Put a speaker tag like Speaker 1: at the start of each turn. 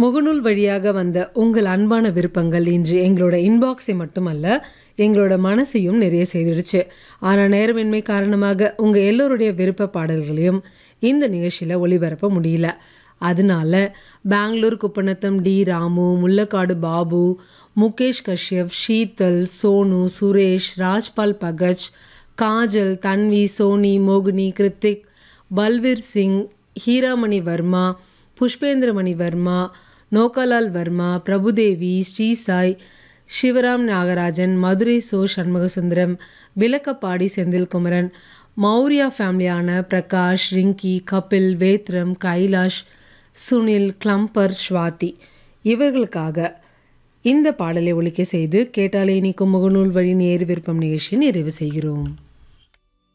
Speaker 1: முகநூல் வழியாக வந்த உங்கள் அன்பான விருப்பங்கள் இன்று எங்களோட இன்பாக்ஸை மட்டுமல்ல எங்களோட மனசையும் நிறைய செய்திடுச்சு ஆனால் நேரமின்மை காரணமாக உங்கள் எல்லோருடைய விருப்ப பாடல்களையும் இந்த நிகழ்ச்சியில் ஒளிபரப்ப முடியல அதனால பெங்களூர் குப்பநத்தம் டி ராமு முல்லக்காடு பாபு முகேஷ் கஷ்யப் ஷீதல் சோனு சுரேஷ் ராஜ்பால் பகஜ் காஜல் தன்வி சோனி மோகினி கிருத்திக் பல்வீர் சிங் ஹீராமணி வர்மா புஷ்பேந்திரமணி வர்மா நோகாலால் வர்மா பிரபுதேவி ஸ்ரீசாய் சிவராம் நாகராஜன் மதுரை சோ சண்முகசுந்தரம் விளக்கப்பாடி செந்தில்குமரன் மௌரியா ஃபேமிலியான பிரகாஷ் ரிங்கி கபில் வேத்ரம் கைலாஷ் சுனில் கிளம்பர் ஸ்வாதி இவர்களுக்காக இந்த பாடலை ஒழிக்க செய்து கேட்டாலே இனிக்கும் முகநூல் வழி நேர் விருப்பம் நிகழ்ச்சியை நிறைவு செய்கிறோம்